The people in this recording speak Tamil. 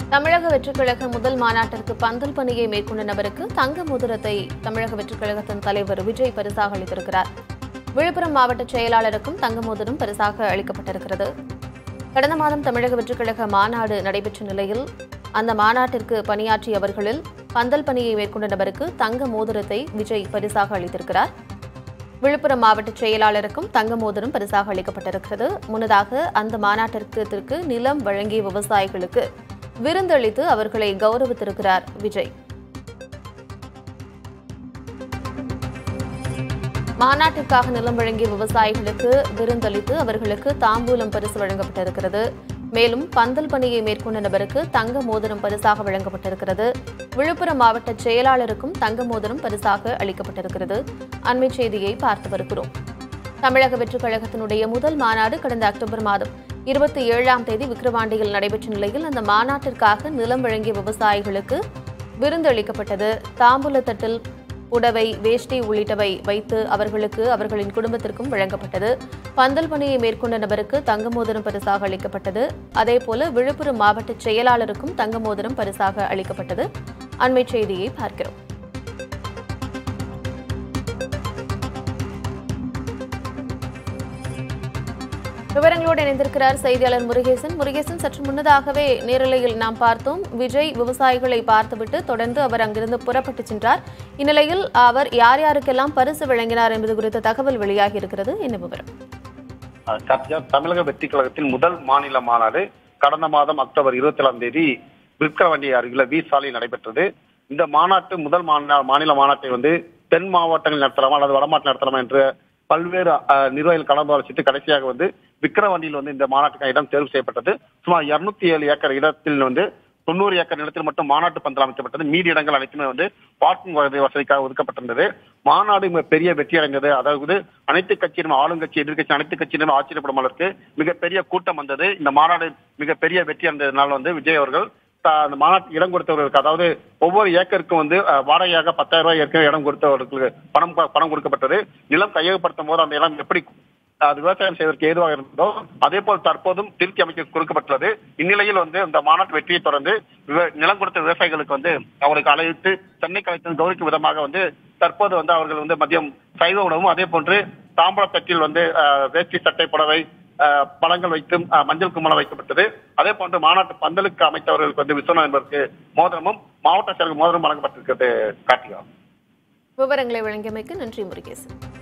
தமிழக வெற்றிக்கழக முதல் மாநாட்டிற்கு பந்தல் பணியை மேற்கொண்ட நபருக்கு தங்க மோதிரத்தை தமிழக வெற்றிக்கழகத்தின் தலைவர் விஜய் பரிசாக அளித்திருக்கிறார் விழுப்புரம் மாவட்ட செயலாளருக்கும் தங்க மோதிரம் பரிசாக அளிக்கப்பட்டிருக்கிறது கடந்த மாதம் தமிழக வெற்றிக்கழக மாநாடு நடைபெற்ற நிலையில் அந்த மாநாட்டிற்கு பணியாற்றியவர்களில் பந்தல் பணியை மேற்கொண்ட நபருக்கு தங்க மோதிரத்தை விஜய் பரிசாக அளித்திருக்கிறார் விழுப்புரம் மாவட்ட செயலாளருக்கும் தங்க மோதிரம் பரிசாக அளிக்கப்பட்டிருக்கிறது முன்னதாக அந்த மாநாட்டிற்கு நிலம் வழங்கிய விவசாயிகளுக்கு விருந்தளித்து அவர்களை கௌரவித்திருக்கிறார் விஜய் மாநாட்டிற்காக நிலம் வழங்கிய விவசாயிகளுக்கு விருந்தளித்து அவர்களுக்கு தாம்பூலம் பரிசு வழங்கப்பட்டிருக்கிறது மேலும் பந்தல் பணியை மேற்கொண்ட நபருக்கு தங்க மோதிரம் பரிசாக வழங்கப்பட்டிருக்கிறது விழுப்புரம் மாவட்ட செயலாளருக்கும் தங்க மோதிரம் பரிசாக அளிக்கப்பட்டிருக்கிறது அண்மை செய்தியை பார்த்து வருகிறோம் தமிழக வெற்றிக் கழகத்தினுடைய முதல் மாநாடு கடந்த அக்டோபர் மாதம் இருபத்தி ஏழாம் தேதி விக்கிரவாண்டியில் நடைபெற்ற நிலையில் அந்த மாநாட்டிற்காக நிலம் வழங்கிய விவசாயிகளுக்கு விருந்து அளிக்கப்பட்டது தாம்பூலத்தட்டில் புடவை வேஷ்டி உள்ளிட்டவை வைத்து அவர்களுக்கு அவர்களின் குடும்பத்திற்கும் வழங்கப்பட்டது பந்தல் பணியை மேற்கொண்ட நபருக்கு தங்க மோதிரம் பரிசாக அளிக்கப்பட்டது அதேபோல விழுப்புரம் மாவட்ட செயலாளருக்கும் தங்க மோதிரம் பரிசாக அளிக்கப்பட்டது அண்மை செய்தியை பார்க்கிறோம் விவரங்களோடு இணைந்திருக்கிறார் செய்தியாளர் முருகேசன் முருகேசன் சற்று முன்னதாகவே நேரலையில் நாம் பார்த்தோம் விஜய் விவசாயிகளை பார்த்துவிட்டு தொடர்ந்து அவர் அங்கிருந்து புறப்பட்டு சென்றார் இந்நிலையில் அவர் யார் யாருக்கெல்லாம் பரிசு வழங்கினார் என்பது குறித்த தகவல் வெளியாகி இருக்கிறது என்ன விவரம் அஹ் சத்யா தமிழக வெற்றி கழகத்தின் முதல் மாநில மாநாடு கடந்த மாதம் அக்டோபர் இருபத்தி ஏழாம் தேதி விற்கவண்டி அருகில வி சாலையில் நடைபெற்றது இந்த மாநாட்டு முதல் மாநில மாநில மாநாட்டை வந்து தென் மாவட்டங்கள் நடத்தலாமா அல்லது வடமாநிலம் நடத்தலாமா என்று பல்வேறு அஹ், நிர்வாகிகள் கலந்து ஆலோசித்து கடைசியாக வந்து விக்கிரவாண்டியில் வந்து இந்த மாநாட்டுக்கு இடம் தேர்வு செய்யப்பட்டது சுமார் இருநூத்தி ஏழு ஏக்கர் இடத்தில் வந்து தொண்ணூறு ஏக்கர் நிலத்தில் மட்டும் மாநாட்டு பந்தல் அமைக்கப்பட்டது மீதி இடங்கள் அனைத்துமே வந்து பார்க்கிங் வசதி வசதிக்காக ஒதுக்கப்பட்டிருந்தது மாநாடு மிக பெரிய வெற்றி அடைந்தது அதாவது அனைத்து கட்சியிலும் ஆளுங்கட்சி எதிர்க்கட்சி அனைத்து கட்சியிலும் ஆச்சரியப்படும் அளவிற்கு மிகப்பெரிய கூட்டம் வந்தது இந்த மாநாடு மிகப்பெரிய வெற்றி அடைந்ததுனால வந்து விஜய் அவர்கள் த- அந்த மாநாட்டு இடம் கொடுத்தவர்களுக்கு அதாவது ஒவ்வொரு ஏக்கருக்கும் வந்து அஹ், வாடகையாக பத்தாயிரம் ரூபாய் ஏற்கனவே இடம் கொடுத்தவர்களுக்கு பணம் ப- பணம் கொடுக்கப்பட்டது நிலம் கையகப்படுத்தும் போது அந்த இடம் எப்படி அது விவசாயம் செய்வதற்கு ஏதுவாக இருந்ததோ அதே போல் தற்போதும் திருத்தி அமைக்க கொடுக்கப்பட்டுள்ளது இந்நிலையில் வந்து இந்த மாநாட்டு வெற்றியை தொடர்ந்து விவ- நிலம் கொடுத்த விவசாயிகளுக்கு வந்து அவர்களுக்கு அழைத்து சென்னை கலைத்து கௌரவிக்கும் விதமாக வந்து தற்போது வந்து அவர்கள் வந்து மதியம் சைவ உணவும் அதே போன்று தாம்பழத்தட்டில் வந்து அஹ், வேஷ்டி சட்டை புடவை அஹ், பழங்கள் வைத்தும் அஹ், மஞ்சள் கும்மலம் வைக்கப்பட்டது அதே போன்று மாநாட்டு பந்தலுக்கு அமைத்தவர்களுக்கு வந்து விஸ்வநாத் என்பதற்கு மோதிரமும் மாவட்ட செயலர் மோதிரம் வழங்கப்பட்டிருக்கிறது கார்த்திகா விவரங்களை வழங்கியமைக்கு நன்றி முருகேசன்